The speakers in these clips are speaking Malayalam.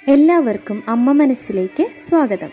എല്ലാവർക്കും അമ്മ മനസ്സിലേക്ക് സ്വാഗതം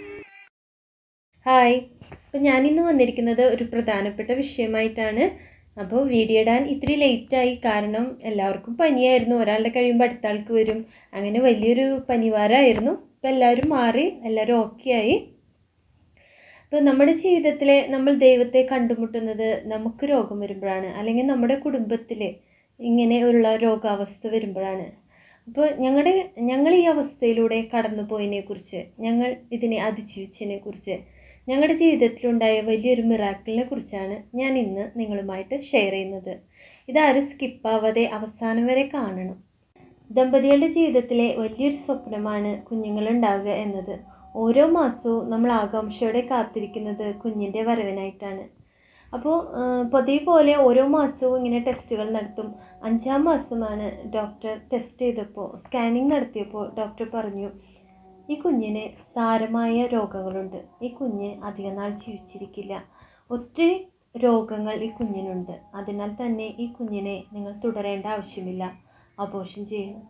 ഹായ് അപ്പോൾ ഞാനിന്ന് വന്നിരിക്കുന്നത് ഒരു പ്രധാനപ്പെട്ട വിഷയമായിട്ടാണ് അപ്പോൾ വീഡിയോ ഇടാൻ ഇത്തിരി ലേറ്റായി കാരണം എല്ലാവർക്കും പനിയായിരുന്നു ഒരാളുടെ കഴിയുമ്പോൾ അടുത്ത ആൾക്ക് വരും അങ്ങനെ വലിയൊരു പനിവാരമായിരുന്നു അപ്പോൾ എല്ലാവരും മാറി എല്ലാവരും ഓക്കെ ആയി അപ്പോൾ നമ്മുടെ ജീവിതത്തിൽ നമ്മൾ ദൈവത്തെ കണ്ടുമുട്ടുന്നത് നമുക്ക് രോഗം വരുമ്പോഴാണ് അല്ലെങ്കിൽ നമ്മുടെ കുടുംബത്തിൽ ഇങ്ങനെ ഉള്ള രോഗാവസ്ഥ വരുമ്പോഴാണ് അപ്പോൾ ഞങ്ങളുടെ ഞങ്ങൾ ഈ അവസ്ഥയിലൂടെ കടന്നു പോയതിനെ കുറിച്ച് ഞങ്ങൾ ഇതിനെ അതിജീവിച്ചതിനെ കുറിച്ച് ഞങ്ങളുടെ ജീവിതത്തിലുണ്ടായ വലിയൊരു മിറാക്കിളിനെ കുറിച്ചാണ് ഞാൻ ഇന്ന് നിങ്ങളുമായിട്ട് ഷെയർ ചെയ്യുന്നത് ഇതാരും സ്കിപ്പാവാതെ അവസാനം വരെ കാണണം ദമ്പതികളുടെ ജീവിതത്തിലെ വലിയൊരു സ്വപ്നമാണ് കുഞ്ഞുങ്ങളുണ്ടാവുക എന്നത് ഓരോ മാസവും നമ്മൾ ആകാംക്ഷയോടെ കാത്തിരിക്കുന്നത് കുഞ്ഞിൻ്റെ വരവിനായിട്ടാണ് അപ്പോൾ പതിവ് പോലെ ഓരോ മാസവും ഇങ്ങനെ ടെസ്റ്റുകൾ നടത്തും അഞ്ചാം മാസമാണ് ഡോക്ടർ ടെസ്റ്റ് ചെയ്തപ്പോൾ സ്കാനിങ് നടത്തിയപ്പോൾ ഡോക്ടർ പറഞ്ഞു ഈ കുഞ്ഞിന് സാരമായ രോഗങ്ങളുണ്ട് ഈ കുഞ്ഞ് അധികം നാൾ ജീവിച്ചിരിക്കില്ല ഒത്തിരി രോഗങ്ങൾ ഈ കുഞ്ഞിനുണ്ട് അതിനാൽ തന്നെ ഈ കുഞ്ഞിനെ നിങ്ങൾ തുടരേണ്ട ആവശ്യമില്ല അബോഷൻ ചെയ്യണം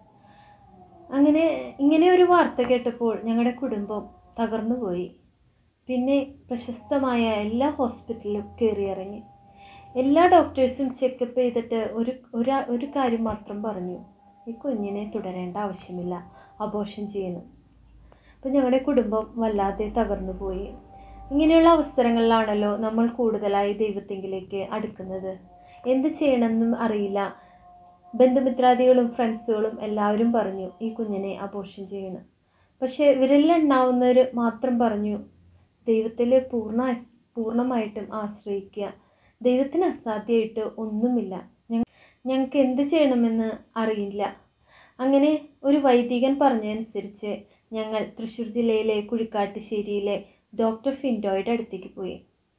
അങ്ങനെ ഇങ്ങനെ ഒരു വാർത്ത കേട്ടപ്പോൾ ഞങ്ങളുടെ കുടുംബം തകർന്നുപോയി പിന്നെ പ്രശസ്തമായ എല്ലാ ഹോസ്പിറ്റലിലും കയറിയിറങ്ങി എല്ലാ ഡോക്ടേഴ്സും ചെക്കപ്പ് ചെയ്തിട്ട് ഒരു ഒരു ഒരു കാര്യം മാത്രം പറഞ്ഞു ഈ കുഞ്ഞിനെ തുടരേണ്ട ആവശ്യമില്ല അബോഷൻ ചെയ്യണം അപ്പോൾ ഞങ്ങളുടെ കുടുംബം വല്ലാതെ തകർന്നു പോയി ഇങ്ങനെയുള്ള അവസരങ്ങളിലാണല്ലോ നമ്മൾ കൂടുതലായി ദൈവത്തെങ്കിലേക്ക് അടുക്കുന്നത് എന്ത് ചെയ്യണമെന്നും അറിയില്ല ബന്ധുമിത്രാദികളും ഫ്രണ്ട്സുകളും എല്ലാവരും പറഞ്ഞു ഈ കുഞ്ഞിനെ അബോഷൻ ചെയ്യണം പക്ഷേ വിരലിലെണ്ണാവുന്നവർ മാത്രം പറഞ്ഞു ദൈവത്തിൽ പൂർണ്ണ പൂർണ്ണമായിട്ടും ആശ്രയിക്കുക ദൈവത്തിന് അസാധ്യമായിട്ട് ഒന്നുമില്ല ഞങ്ങൾക്ക് എന്ത് ചെയ്യണമെന്ന് അറിയില്ല അങ്ങനെ ഒരു വൈദികൻ പറഞ്ഞതനുസരിച്ച് ഞങ്ങൾ തൃശ്ശൂർ ജില്ലയിലെ കുഴിക്കാട്ടുശ്ശേരിയിലെ ഡോക്ടർ ഫിൻഡോയുടെ അടുത്തേക്ക് പോയി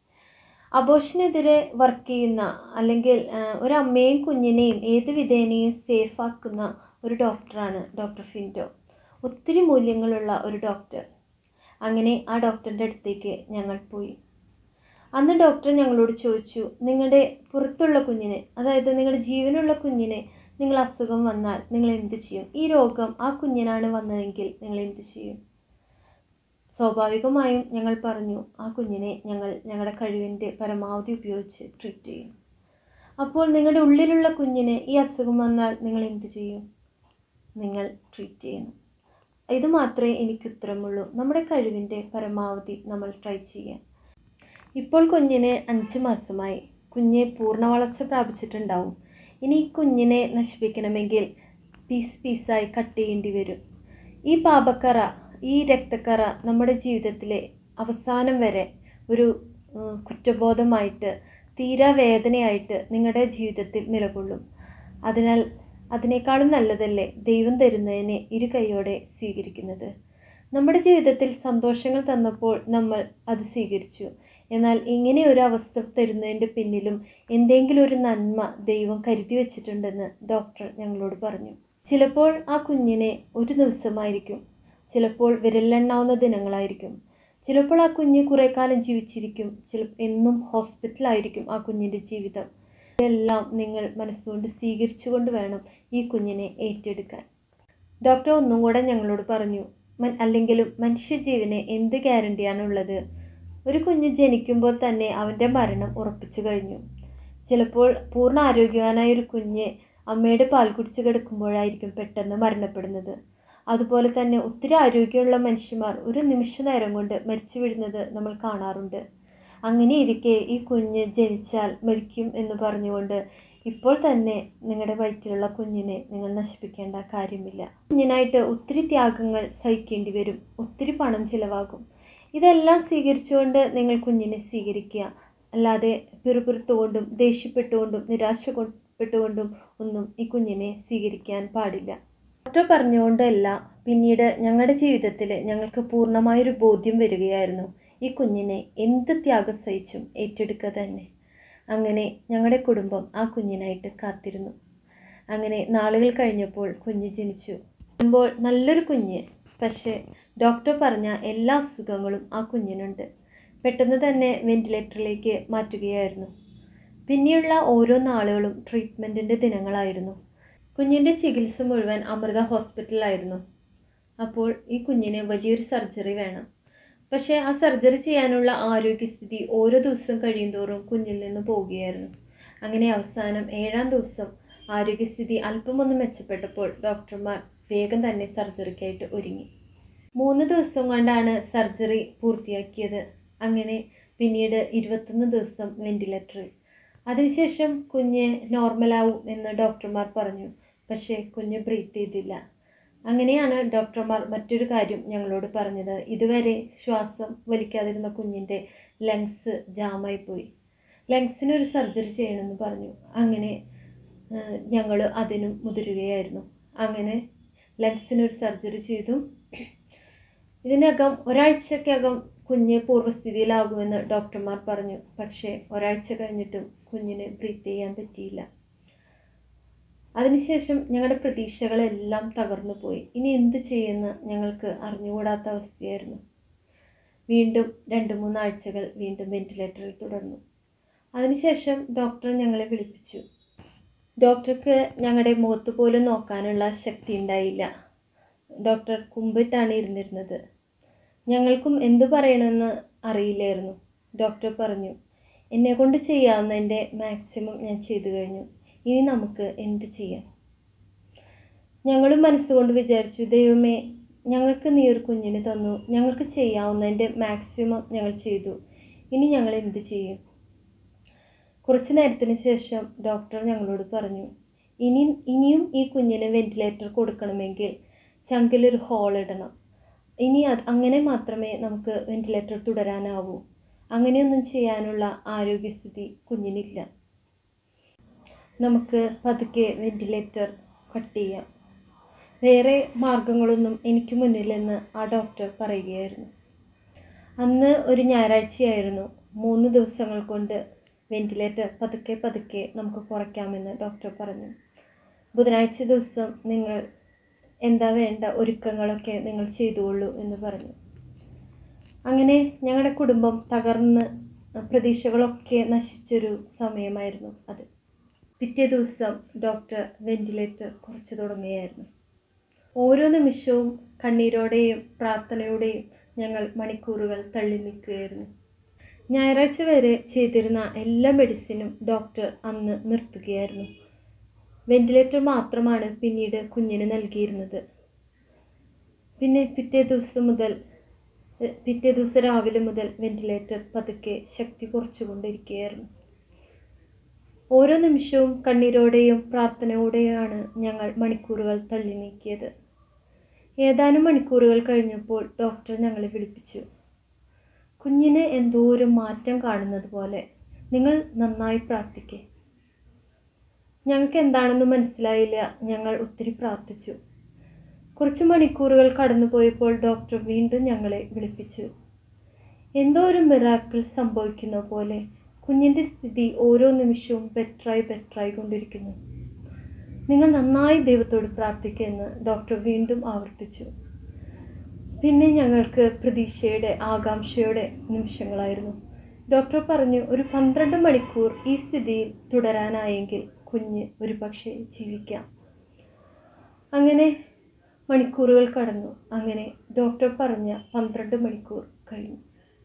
അബോഷനെതിരെ വർക്ക് ചെയ്യുന്ന അല്ലെങ്കിൽ ഒരു അമ്മയും കുഞ്ഞിനെയും ഏത് വിധേനയും സേഫ് ആക്കുന്ന ഒരു ഡോക്ടറാണ് ഡോക്ടർ ഫിൻഡോ ഒത്തിരി മൂല്യങ്ങളുള്ള ഒരു ഡോക്ടർ അങ്ങനെ ആ ഡോക്ടറിൻ്റെ അടുത്തേക്ക് ഞങ്ങൾ പോയി അന്ന് ഡോക്ടർ ഞങ്ങളോട് ചോദിച്ചു നിങ്ങളുടെ പുറത്തുള്ള കുഞ്ഞിനെ അതായത് നിങ്ങളുടെ ജീവനുള്ള കുഞ്ഞിനെ നിങ്ങൾ അസുഖം വന്നാൽ നിങ്ങൾ എന്ത് ചെയ്യും ഈ രോഗം ആ കുഞ്ഞിനാണ് വന്നതെങ്കിൽ നിങ്ങൾ എന്ത് ചെയ്യും സ്വാഭാവികമായും ഞങ്ങൾ പറഞ്ഞു ആ കുഞ്ഞിനെ ഞങ്ങൾ ഞങ്ങളുടെ കഴിവിൻ്റെ പരമാവധി ഉപയോഗിച്ച് ട്രീറ്റ് ചെയ്യും അപ്പോൾ നിങ്ങളുടെ ഉള്ളിലുള്ള കുഞ്ഞിന് ഈ അസുഖം വന്നാൽ നിങ്ങൾ എന്ത് ചെയ്യും നിങ്ങൾ ട്രീറ്റ് ചെയ്യണം ഇത് മാത്രമേ എനിക്ക് ഉത്തരമുള്ളൂ നമ്മുടെ കഴിവിൻ്റെ പരമാവധി നമ്മൾ ട്രൈ ചെയ്യാം ഇപ്പോൾ കുഞ്ഞിന് അഞ്ച് മാസമായി കുഞ്ഞ് പൂർണ്ണ വളർച്ച പ്രാപിച്ചിട്ടുണ്ടാവും ഇനി ഈ കുഞ്ഞിനെ നശിപ്പിക്കണമെങ്കിൽ പീസ് പീസായി കട്ട് ചെയ്യേണ്ടി വരും ഈ പാപക്കറ ഈ രക്തക്കറ നമ്മുടെ ജീവിതത്തിലെ അവസാനം വരെ ഒരു കുറ്റബോധമായിട്ട് തീരാ വേദനയായിട്ട് നിങ്ങളുടെ ജീവിതത്തിൽ നിലകൊള്ളും അതിനാൽ അതിനേക്കാളും നല്ലതല്ലേ ദൈവം തരുന്നതിനെ ഇരു കൈയോടെ സ്വീകരിക്കുന്നത് നമ്മുടെ ജീവിതത്തിൽ സന്തോഷങ്ങൾ തന്നപ്പോൾ നമ്മൾ അത് സ്വീകരിച്ചു എന്നാൽ ഇങ്ങനെ ഒരു അവസ്ഥ തരുന്നതിൻ്റെ പിന്നിലും എന്തെങ്കിലും ഒരു നന്മ ദൈവം കരുതി വെച്ചിട്ടുണ്ടെന്ന് ഡോക്ടർ ഞങ്ങളോട് പറഞ്ഞു ചിലപ്പോൾ ആ കുഞ്ഞിനെ ഒരു ദിവസമായിരിക്കും ചിലപ്പോൾ വിരലെണ്ണാവുന്ന ദിനങ്ങളായിരിക്കും ചിലപ്പോൾ ആ കുഞ്ഞ് കുറേ കാലം ജീവിച്ചിരിക്കും ചില എന്നും ഹോസ്പിറ്റലായിരിക്കും ആ കുഞ്ഞിൻ്റെ ജീവിതം ഇതെല്ലാം നിങ്ങൾ മനസ്സുകൊണ്ട് സ്വീകരിച്ചുകൊണ്ട് വേണം ഈ കുഞ്ഞിനെ ഏറ്റെടുക്കാൻ ഡോക്ടർ ഒന്നും കൂടെ ഞങ്ങളോട് പറഞ്ഞു അല്ലെങ്കിലും മനുഷ്യജീവന് എന്ത് ഗ്യാരണ്ടിയാണുള്ളത് ഒരു കുഞ്ഞ് ജനിക്കുമ്പോൾ തന്നെ അവൻ്റെ മരണം ഉറപ്പിച്ചു കഴിഞ്ഞു ചിലപ്പോൾ പൂർണ്ണ ആരോഗ്യവാനായ ഒരു കുഞ്ഞ് അമ്മയുടെ പാൽ കുടിച്ച് കിടക്കുമ്പോഴായിരിക്കും പെട്ടെന്ന് മരണപ്പെടുന്നത് അതുപോലെ തന്നെ ഒത്തിരി ആരോഗ്യമുള്ള മനുഷ്യന്മാർ ഒരു നിമിഷ നേരം കൊണ്ട് മരിച്ചു വീഴുന്നത് നമ്മൾ കാണാറുണ്ട് അങ്ങനെ ഇരിക്കെ ഈ കുഞ്ഞ് ജനിച്ചാൽ മരിക്കും എന്ന് പറഞ്ഞുകൊണ്ട് ഇപ്പോൾ തന്നെ നിങ്ങളുടെ വയറ്റിലുള്ള കുഞ്ഞിനെ നിങ്ങൾ നശിപ്പിക്കേണ്ട കാര്യമില്ല കുഞ്ഞിനായിട്ട് ഒത്തിരി ത്യാഗങ്ങൾ സഹിക്കേണ്ടി വരും ഒത്തിരി പണം ചിലവാകും ഇതെല്ലാം സ്വീകരിച്ചുകൊണ്ട് നിങ്ങൾ കുഞ്ഞിനെ സ്വീകരിക്കുക അല്ലാതെ പിറുപിറുത്തുകൊണ്ടും ദേഷ്യപ്പെട്ടുകൊണ്ടും നിരാശപ്പെട്ടുകൊണ്ടും ഒന്നും ഈ കുഞ്ഞിനെ സ്വീകരിക്കാൻ പാടില്ല ഡോക്ടർ പറഞ്ഞുകൊണ്ടല്ല പിന്നീട് ഞങ്ങളുടെ ജീവിതത്തിൽ ഞങ്ങൾക്ക് പൂർണ്ണമായൊരു ബോധ്യം വരികയായിരുന്നു ഈ കുഞ്ഞിനെ എന്ത് ത്യാഗം സഹിച്ചും ഏറ്റെടുക്കുക തന്നെ അങ്ങനെ ഞങ്ങളുടെ കുടുംബം ആ കുഞ്ഞിനായിട്ട് കാത്തിരുന്നു അങ്ങനെ നാളുകൾ കഴിഞ്ഞപ്പോൾ കുഞ്ഞ് ജനിച്ചു അപ്പോൾ നല്ലൊരു കുഞ്ഞ് പക്ഷേ ഡോക്ടർ പറഞ്ഞ എല്ലാ അസുഖങ്ങളും ആ കുഞ്ഞിനുണ്ട് പെട്ടെന്ന് തന്നെ വെന്റിലേറ്ററിലേക്ക് മാറ്റുകയായിരുന്നു പിന്നെയുള്ള ഓരോ നാളുകളും ട്രീറ്റ്മെൻറ്റിൻ്റെ ദിനങ്ങളായിരുന്നു കുഞ്ഞിൻ്റെ ചികിത്സ മുഴുവൻ അമൃത ഹോസ്പിറ്റലിലായിരുന്നു അപ്പോൾ ഈ കുഞ്ഞിന് വലിയൊരു സർജറി വേണം പക്ഷേ ആ സർജറി ചെയ്യാനുള്ള ആരോഗ്യസ്ഥിതി ഓരോ ദിവസം കഴിയുന്തോറും കുഞ്ഞിൽ നിന്ന് പോവുകയായിരുന്നു അങ്ങനെ അവസാനം ഏഴാം ദിവസം ആരോഗ്യസ്ഥിതി അല്പമൊന്ന് മെച്ചപ്പെട്ടപ്പോൾ ഡോക്ടർമാർ വേഗം തന്നെ സർജറിക്കായിട്ട് ഒരുങ്ങി മൂന്ന് ദിവസം കൊണ്ടാണ് സർജറി പൂർത്തിയാക്കിയത് അങ്ങനെ പിന്നീട് ഇരുപത്തൊന്ന് ദിവസം വെന്റിലേറ്ററിൽ അതിനുശേഷം കുഞ്ഞ് നോർമലാവും എന്ന് ഡോക്ടർമാർ പറഞ്ഞു പക്ഷേ കുഞ്ഞ് ബ്രീത്ത് ചെയ്തില്ല അങ്ങനെയാണ് ഡോക്ടർമാർ മറ്റൊരു കാര്യം ഞങ്ങളോട് പറഞ്ഞത് ഇതുവരെ ശ്വാസം വലിക്കാതിരുന്ന കുഞ്ഞിൻ്റെ ലങ്സ് ജാമായി പോയി ലങ്സിന് ഒരു സർജറി ചെയ്യണമെന്ന് പറഞ്ഞു അങ്ങനെ ഞങ്ങൾ അതിനും മുതിരുകയായിരുന്നു അങ്ങനെ ലങ്സിന് ഒരു സർജറി ചെയ്തു ഇതിനകം ഒരാഴ്ചക്കകം കുഞ്ഞ് പൂർവ്വസ്ഥിതിയിലാകുമെന്ന് ഡോക്ടർമാർ പറഞ്ഞു പക്ഷേ ഒരാഴ്ച കഴിഞ്ഞിട്ടും കുഞ്ഞിന് ബ്രീത്ത് ചെയ്യാൻ പറ്റിയില്ല അതിനുശേഷം ഞങ്ങളുടെ പ്രതീക്ഷകളെല്ലാം തകർന്നു പോയി ഇനി എന്ത് ചെയ്യുമെന്ന് ഞങ്ങൾക്ക് അറിഞ്ഞുകൂടാത്ത അവസ്ഥയായിരുന്നു വീണ്ടും രണ്ട് മൂന്നാഴ്ചകൾ വീണ്ടും വെന്റിലേറ്ററിൽ തുടർന്നു അതിനുശേഷം ഡോക്ടർ ഞങ്ങളെ വിളിപ്പിച്ചു ഡോക്ടർക്ക് ഞങ്ങളുടെ മുഖത്ത് പോലും നോക്കാനുള്ള ശക്തി ഉണ്ടായില്ല ഡോക്ടർ കുമ്പിട്ടാണ് ഇരുന്നിരുന്നത് ഞങ്ങൾക്കും എന്തു പറയണമെന്ന് അറിയില്ലായിരുന്നു ഡോക്ടർ പറഞ്ഞു എന്നെ കൊണ്ട് ചെയ്യാവുന്നതിൻ്റെ മാക്സിമം ഞാൻ ചെയ്തു കഴിഞ്ഞു ഇനി നമുക്ക് എന്ത് ചെയ്യാം ഞങ്ങളും മനസ്സുകൊണ്ട് വിചാരിച്ചു ദൈവമേ ഞങ്ങൾക്ക് നീ ഒരു കുഞ്ഞിനെ തന്നു ഞങ്ങൾക്ക് ചെയ്യാവുന്നതിൻ്റെ മാക്സിമം ഞങ്ങൾ ചെയ്തു ഇനി ഞങ്ങൾ എന്ത് ചെയ്യും കുറച്ച് നേരത്തിന് ശേഷം ഡോക്ടർ ഞങ്ങളോട് പറഞ്ഞു ഇനി ഇനിയും ഈ കുഞ്ഞിന് വെന്റിലേറ്റർ കൊടുക്കണമെങ്കിൽ ചങ്കിലൊരു ഹോൾ ഇടണം ഇനി അത് അങ്ങനെ മാത്രമേ നമുക്ക് വെന്റിലേറ്റർ തുടരാനാവൂ അങ്ങനെയൊന്നും ചെയ്യാനുള്ള ആരോഗ്യസ്ഥിതി കുഞ്ഞിനില്ല നമുക്ക് പതുക്കെ വെന്റിലേറ്റർ കട്ട് ചെയ്യാം വേറെ മാർഗങ്ങളൊന്നും എനിക്ക് മുന്നിലെന്ന് ആ ഡോക്ടർ പറയുകയായിരുന്നു അന്ന് ഒരു ഞായറാഴ്ചയായിരുന്നു മൂന്ന് ദിവസങ്ങൾ കൊണ്ട് വെന്റിലേറ്റർ പതുക്കെ പതുക്കെ നമുക്ക് കുറയ്ക്കാമെന്ന് ഡോക്ടർ പറഞ്ഞു ബുധനാഴ്ച ദിവസം നിങ്ങൾ എന്താ വേണ്ട ഒരുക്കങ്ങളൊക്കെ നിങ്ങൾ ചെയ്തുകൊള്ളൂ എന്ന് പറഞ്ഞു അങ്ങനെ ഞങ്ങളുടെ കുടുംബം തകർന്ന് പ്രതീക്ഷകളൊക്കെ നശിച്ചൊരു സമയമായിരുന്നു അത് പിറ്റേ ദിവസം ഡോക്ടർ വെന്റിലേറ്റർ കുറച്ച് തുടങ്ങുകയായിരുന്നു ഓരോ നിമിഷവും കണ്ണീരോടെയും പ്രാർത്ഥനയോടെയും ഞങ്ങൾ മണിക്കൂറുകൾ തള്ളി നിൽക്കുകയായിരുന്നു ഞായറാഴ്ച വരെ ചെയ്തിരുന്ന എല്ലാ മെഡിസിനും ഡോക്ടർ അന്ന് നിർത്തുകയായിരുന്നു വെന്റിലേറ്റർ മാത്രമാണ് പിന്നീട് കുഞ്ഞിന് നൽകിയിരുന്നത് പിന്നെ പിറ്റേ ദിവസം മുതൽ പിറ്റേ ദിവസം രാവിലെ മുതൽ വെന്റിലേറ്റർ പതുക്കെ ശക്തി കുറച്ചുകൊണ്ടിരിക്കുകയായിരുന്നു ഓരോ നിമിഷവും കണ്ണീരോടെയും പ്രാർത്ഥനയോടെയാണ് ഞങ്ങൾ മണിക്കൂറുകൾ തള്ളി നീക്കിയത് ഏതാനും മണിക്കൂറുകൾ കഴിഞ്ഞപ്പോൾ ഡോക്ടർ ഞങ്ങളെ വിളിപ്പിച്ചു കുഞ്ഞിന് എന്തോ ഒരു മാറ്റം കാണുന്നത് പോലെ നിങ്ങൾ നന്നായി പ്രാർത്ഥിക്കേ ഞങ്ങൾക്ക് എന്താണെന്ന് മനസ്സിലായില്ല ഞങ്ങൾ ഒത്തിരി പ്രാർത്ഥിച്ചു കുറച്ച് മണിക്കൂറുകൾ കടന്നുപോയപ്പോൾ ഡോക്ടർ വീണ്ടും ഞങ്ങളെ വിളിപ്പിച്ചു എന്തോ ഒരു മിറാക്കിൾ സംഭവിക്കുന്ന പോലെ കുഞ്ഞിൻ്റെ സ്ഥിതി ഓരോ നിമിഷവും ബെറ്ററായി ബെറ്ററായി കൊണ്ടിരിക്കുന്നു നിങ്ങൾ നന്നായി ദൈവത്തോട് പ്രാർത്ഥിക്കുമെന്ന് ഡോക്ടർ വീണ്ടും ആവർത്തിച്ചു പിന്നെ ഞങ്ങൾക്ക് പ്രതീക്ഷയുടെ ആകാംക്ഷയുടെ നിമിഷങ്ങളായിരുന്നു ഡോക്ടർ പറഞ്ഞു ഒരു പന്ത്രണ്ട് മണിക്കൂർ ഈ സ്ഥിതിയിൽ തുടരാനായെങ്കിൽ കുഞ്ഞ് ഒരു പക്ഷേ ജീവിക്കാം അങ്ങനെ മണിക്കൂറുകൾ കടന്നു അങ്ങനെ ഡോക്ടർ പറഞ്ഞ പന്ത്രണ്ട് മണിക്കൂർ കഴിഞ്ഞു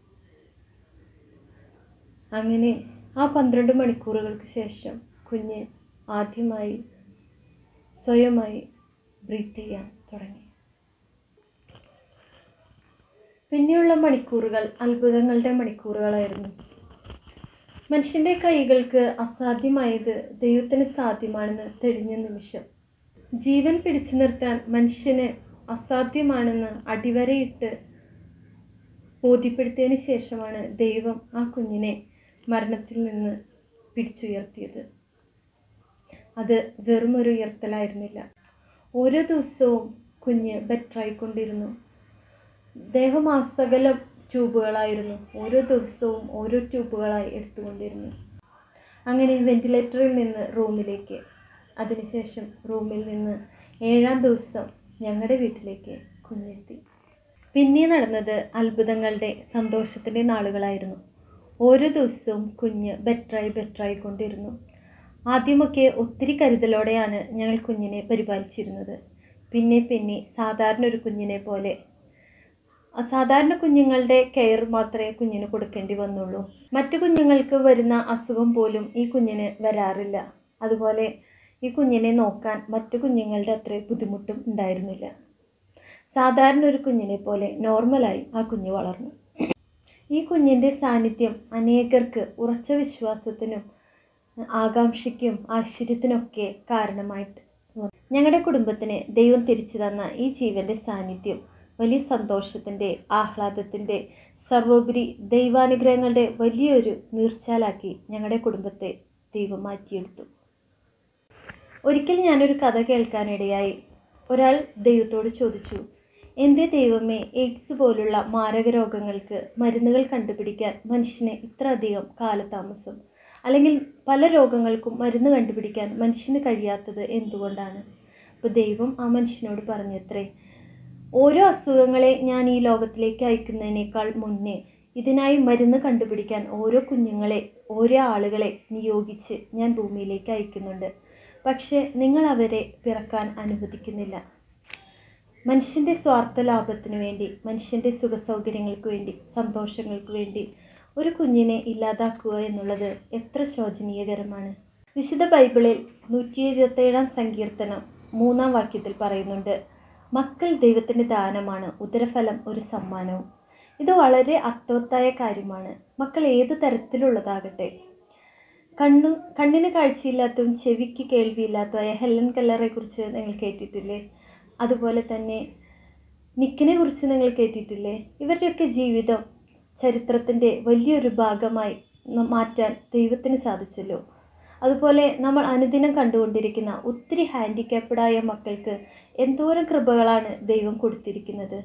അങ്ങനെ ആ പന്ത്രണ്ട് മണിക്കൂറുകൾക്ക് ശേഷം കുഞ്ഞ് ആദ്യമായി സ്വയമായി ബ്രീത്ത് ചെയ്യാൻ തുടങ്ങി പിന്നെയുള്ള മണിക്കൂറുകൾ അത്ഭുതങ്ങളുടെ മണിക്കൂറുകളായിരുന്നു മനുഷ്യൻ്റെ കൈകൾക്ക് അസാധ്യമായത് ദൈവത്തിന് സാധ്യമാണെന്ന് തെളിഞ്ഞ നിമിഷം ജീവൻ പിടിച്ചു നിർത്താൻ മനുഷ്യന് അസാധ്യമാണെന്ന് അടിവരയിട്ട് ബോധ്യപ്പെടുത്തിയതിന് ശേഷമാണ് ദൈവം ആ കുഞ്ഞിനെ മരണത്തിൽ നിന്ന് പിടിച്ചുയർത്തിയത് അത് വെറുമൊരു ഉയർത്തലായിരുന്നില്ല ഓരോ ദിവസവും കുഞ്ഞ് ബെറ്ററായിക്കൊണ്ടിരുന്നു ദേഹമാസകലം ട്യൂബുകളായിരുന്നു ഓരോ ദിവസവും ഓരോ ട്യൂബുകളായി എടുത്തുകൊണ്ടിരുന്നു അങ്ങനെ വെന്റിലേറ്ററിൽ നിന്ന് റൂമിലേക്ക് അതിനുശേഷം റൂമിൽ നിന്ന് ഏഴാം ദിവസം ഞങ്ങളുടെ വീട്ടിലേക്ക് കുഞ്ഞെത്തി പിന്നെ നടന്നത് അത്ഭുതങ്ങളുടെ സന്തോഷത്തിൻ്റെ നാളുകളായിരുന്നു ഓരോ ദിവസവും കുഞ്ഞ് ബെറ്ററായി ബെറ്ററായി കൊണ്ടിരുന്നു ആദ്യമൊക്കെ ഒത്തിരി കരുതലോടെയാണ് ഞങ്ങൾ കുഞ്ഞിനെ പരിപാലിച്ചിരുന്നത് പിന്നെ പിന്നെ സാധാരണ ഒരു കുഞ്ഞിനെ പോലെ സാധാരണ കുഞ്ഞുങ്ങളുടെ കെയർ മാത്രമേ കുഞ്ഞിന് കൊടുക്കേണ്ടി വന്നുള്ളൂ മറ്റു കുഞ്ഞുങ്ങൾക്ക് വരുന്ന അസുഖം പോലും ഈ കുഞ്ഞിന് വരാറില്ല അതുപോലെ ഈ കുഞ്ഞിനെ നോക്കാൻ മറ്റു കുഞ്ഞുങ്ങളുടെ അത്ര ബുദ്ധിമുട്ടും ഉണ്ടായിരുന്നില്ല സാധാരണ ഒരു കുഞ്ഞിനെ പോലെ നോർമലായി ആ കുഞ്ഞ് വളർന്നു ഈ കുഞ്ഞിൻ്റെ സാന്നിധ്യം അനേകർക്ക് ഉറച്ച വിശ്വാസത്തിനും ആകാംക്ഷയ്ക്കും ആശ്ചര്യത്തിനൊക്കെ കാരണമായിട്ട് ഞങ്ങളുടെ കുടുംബത്തിന് ദൈവം തിരിച്ചു തന്ന ഈ ജീവന്റെ സാന്നിധ്യം വലിയ സന്തോഷത്തിൻ്റെ ആഹ്ലാദത്തിൻ്റെ സർവോപരി ദൈവാനുഗ്രഹങ്ങളുടെ വലിയൊരു നീർച്ചാലാക്കി ഞങ്ങളുടെ കുടുംബത്തെ ദൈവം മാറ്റിയെടുത്തു ഒരിക്കൽ ഞാനൊരു കഥ കേൾക്കാനിടയായി ഒരാൾ ദൈവത്തോട് ചോദിച്ചു എന്തേ ദൈവമേ എയ്ഡ്സ് പോലുള്ള മാരക രോഗങ്ങൾക്ക് മരുന്നുകൾ കണ്ടുപിടിക്കാൻ മനുഷ്യന് ഇത്ര അധികം കാലതാമസം അല്ലെങ്കിൽ പല രോഗങ്ങൾക്കും മരുന്ന് കണ്ടുപിടിക്കാൻ മനുഷ്യന് കഴിയാത്തത് എന്തുകൊണ്ടാണ് അപ്പോൾ ദൈവം ആ മനുഷ്യനോട് പറഞ്ഞത്രേ ഓരോ അസുഖങ്ങളെ ഞാൻ ഈ ലോകത്തിലേക്ക് അയക്കുന്നതിനേക്കാൾ മുന്നേ ഇതിനായി മരുന്ന് കണ്ടുപിടിക്കാൻ ഓരോ കുഞ്ഞുങ്ങളെ ഓരോ ആളുകളെ നിയോഗിച്ച് ഞാൻ ഭൂമിയിലേക്ക് അയക്കുന്നുണ്ട് പക്ഷേ നിങ്ങൾ അവരെ പിറക്കാൻ അനുവദിക്കുന്നില്ല മനുഷ്യൻ്റെ സ്വാർത്ഥ ലാഭത്തിനു വേണ്ടി മനുഷ്യൻ്റെ സുഖസൗകര്യങ്ങൾക്ക് വേണ്ടി സന്തോഷങ്ങൾക്ക് വേണ്ടി ഒരു കുഞ്ഞിനെ ഇല്ലാതാക്കുക എന്നുള്ളത് എത്ര ശോചനീയകരമാണ് വിശുദ്ധ ബൈബിളിൽ നൂറ്റി ഇരുപത്തേഴാം സങ്കീർത്തനം മൂന്നാം വാക്യത്തിൽ പറയുന്നുണ്ട് മക്കൾ ദൈവത്തിൻ്റെ ദാനമാണ് ഉദരഫലം ഒരു സമ്മാനവും ഇത് വളരെ അർത്ഥവത്തായ കാര്യമാണ് മക്കൾ ഏത് തരത്തിലുള്ളതാകട്ടെ കണ്ണു കണ്ണിന് കാഴ്ചയില്ലാത്തതും ചെവിക്ക് കേൾവിയില്ലാത്തതായ ഹെലൻ കല്ലറെ കുറിച്ച് നിങ്ങൾ കേട്ടിട്ടില്ലേ അതുപോലെ തന്നെ നിക്കിനെ കുറിച്ച് നിങ്ങൾ കേട്ടിട്ടില്ലേ ഇവരുടെയൊക്കെ ജീവിതം ചരിത്രത്തിൻ്റെ വലിയൊരു ഭാഗമായി മാറ്റാൻ ദൈവത്തിന് സാധിച്ചല്ലോ അതുപോലെ നമ്മൾ അനുദിനം കണ്ടുകൊണ്ടിരിക്കുന്ന ഒത്തിരി ഹാൻഡിക്യാപ്ഡായ മക്കൾക്ക് എന്തോരം കൃപകളാണ് ദൈവം കൊടുത്തിരിക്കുന്നത്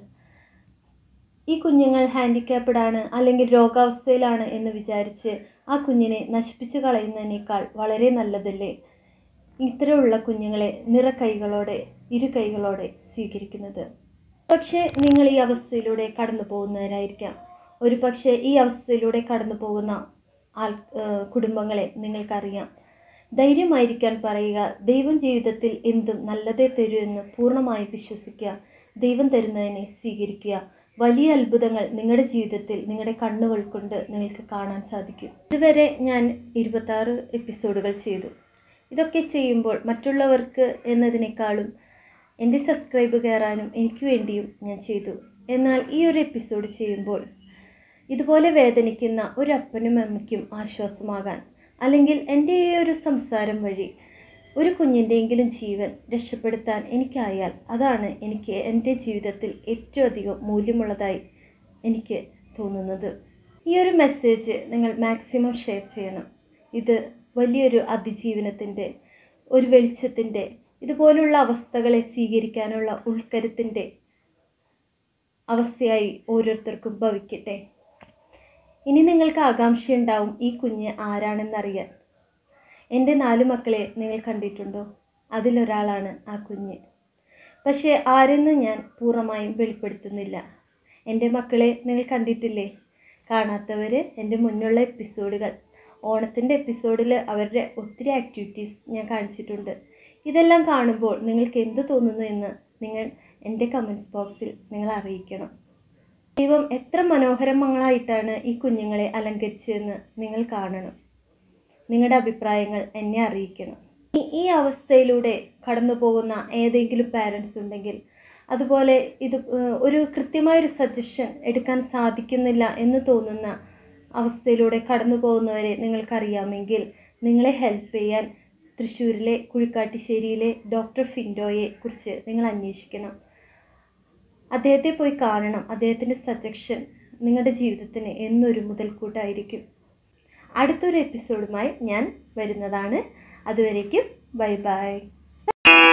ഈ കുഞ്ഞുങ്ങൾ ഹാൻഡിക്യാപ്ഡ് ആണ് അല്ലെങ്കിൽ രോഗാവസ്ഥയിലാണ് എന്ന് വിചാരിച്ച് ആ കുഞ്ഞിനെ നശിപ്പിച്ച് കളയുന്നതിനേക്കാൾ വളരെ നല്ലതല്ലേ ഇത്തരമുള്ള കുഞ്ഞുങ്ങളെ നിറകൈകളോടെ ഇരു കൈകളോടെ സ്വീകരിക്കുന്നത് പക്ഷേ നിങ്ങൾ ഈ അവസ്ഥയിലൂടെ കടന്നു പോകുന്നവരായിരിക്കാം ഒരു പക്ഷേ ഈ അവസ്ഥയിലൂടെ കടന്നു പോകുന്ന ആൾ കുടുംബങ്ങളെ നിങ്ങൾക്കറിയാം ധൈര്യമായിരിക്കാൻ പറയുക ദൈവം ജീവിതത്തിൽ എന്തും നല്ലതേ തരൂ എന്ന് പൂർണ്ണമായി വിശ്വസിക്കുക ദൈവം തരുന്നതിനെ സ്വീകരിക്കുക വലിയ അത്ഭുതങ്ങൾ നിങ്ങളുടെ ജീവിതത്തിൽ നിങ്ങളുടെ കണ്ണുകൾ കൊണ്ട് നിങ്ങൾക്ക് കാണാൻ സാധിക്കും ഇതുവരെ ഞാൻ ഇരുപത്താറ് എപ്പിസോഡുകൾ ചെയ്തു ഇതൊക്കെ ചെയ്യുമ്പോൾ മറ്റുള്ളവർക്ക് എന്നതിനേക്കാളും എൻ്റെ സബ്സ്ക്രൈബ് കയറാനും എനിക്ക് വേണ്ടിയും ഞാൻ ചെയ്തു എന്നാൽ ഈ ഒരു എപ്പിസോഡ് ചെയ്യുമ്പോൾ ഇതുപോലെ വേദനിക്കുന്ന ഒരു അപ്പനും അമ്മയ്ക്കും ആശ്വാസമാകാൻ അല്ലെങ്കിൽ എൻ്റെ ഈ ഒരു സംസാരം വഴി ഒരു കുഞ്ഞിൻ്റെയെങ്കിലും ജീവൻ രക്ഷപ്പെടുത്താൻ എനിക്കായാൽ അതാണ് എനിക്ക് എൻ്റെ ജീവിതത്തിൽ ഏറ്റവും അധികം മൂല്യമുള്ളതായി എനിക്ക് തോന്നുന്നത് ഈ ഒരു മെസ്സേജ് നിങ്ങൾ മാക്സിമം ഷെയർ ചെയ്യണം ഇത് വലിയൊരു അതിജീവനത്തിൻ്റെ ഒരു വെളിച്ചത്തിൻ്റെ ഇതുപോലുള്ള അവസ്ഥകളെ സ്വീകരിക്കാനുള്ള ഉൾക്കരുത്തിൻ്റെ അവസ്ഥയായി ഓരോരുത്തർക്കും ഭവിക്കട്ടെ ഇനി നിങ്ങൾക്ക് ആകാംക്ഷയുണ്ടാവും ഈ കുഞ്ഞ് ആരാണെന്നറിയാൻ എൻ്റെ നാല് മക്കളെ നിങ്ങൾ കണ്ടിട്ടുണ്ടോ അതിലൊരാളാണ് ആ കുഞ്ഞ് പക്ഷേ ആരെന്ന് ഞാൻ പൂർണ്ണമായും വെളിപ്പെടുത്തുന്നില്ല എൻ്റെ മക്കളെ നിങ്ങൾ കണ്ടിട്ടില്ലേ കാണാത്തവർ എൻ്റെ മുന്നുള്ള എപ്പിസോഡുകൾ ഓണത്തിൻ്റെ എപ്പിസോഡിൽ അവരുടെ ഒത്തിരി ആക്ടിവിറ്റീസ് ഞാൻ കാണിച്ചിട്ടുണ്ട് ഇതെല്ലാം കാണുമ്പോൾ നിങ്ങൾക്ക് എന്ത് തോന്നുന്നു എന്ന് നിങ്ങൾ എൻ്റെ കമൻസ് ബോക്സിൽ നിങ്ങൾ അറിയിക്കണം ദൈവം എത്ര മനോഹരങ്ങളായിട്ടാണ് ഈ കുഞ്ഞുങ്ങളെ അലങ്കരിച്ചതെന്ന് നിങ്ങൾ കാണണം നിങ്ങളുടെ അഭിപ്രായങ്ങൾ എന്നെ അറിയിക്കണം ഈ- ഈ അവസ്ഥയിലൂടെ കടന്നു പോകുന്ന ഏതെങ്കിലും പാരൻസ് ഉണ്ടെങ്കിൽ അതുപോലെ ഇത് ഏഹ്, ഒരു കൃത്യമായൊരു സജഷൻ എടുക്കാൻ സാധിക്കുന്നില്ല എന്ന് തോന്നുന്ന അവസ്ഥയിലൂടെ കടന്നു പോകുന്നവരെ നിങ്ങൾക്കറിയാമെങ്കിൽ നിങ്ങളെ ഹെൽപ്പ് ചെയ്യാൻ തൃശ്ശൂരിലെ കുഴിക്കാട്ടിശ്ശേരിയിലെ ഡോക്ടർ ഫിൻഡോയെ കുറിച്ച് നിങ്ങൾ അന്വേഷിക്കണം അദ്ദേഹത്തെ പോയി കാണണം അദ്ദേഹത്തിൻ്റെ സജഷൻ നിങ്ങളുടെ ജീവിതത്തിന് എന്നൊരു മുതൽക്കൂട്ടായിരിക്കും അടുത്തൊരു എപ്പിസോഡുമായി ഞാൻ വരുന്നതാണ് അതുവരേക്കും ബൈ ബൈ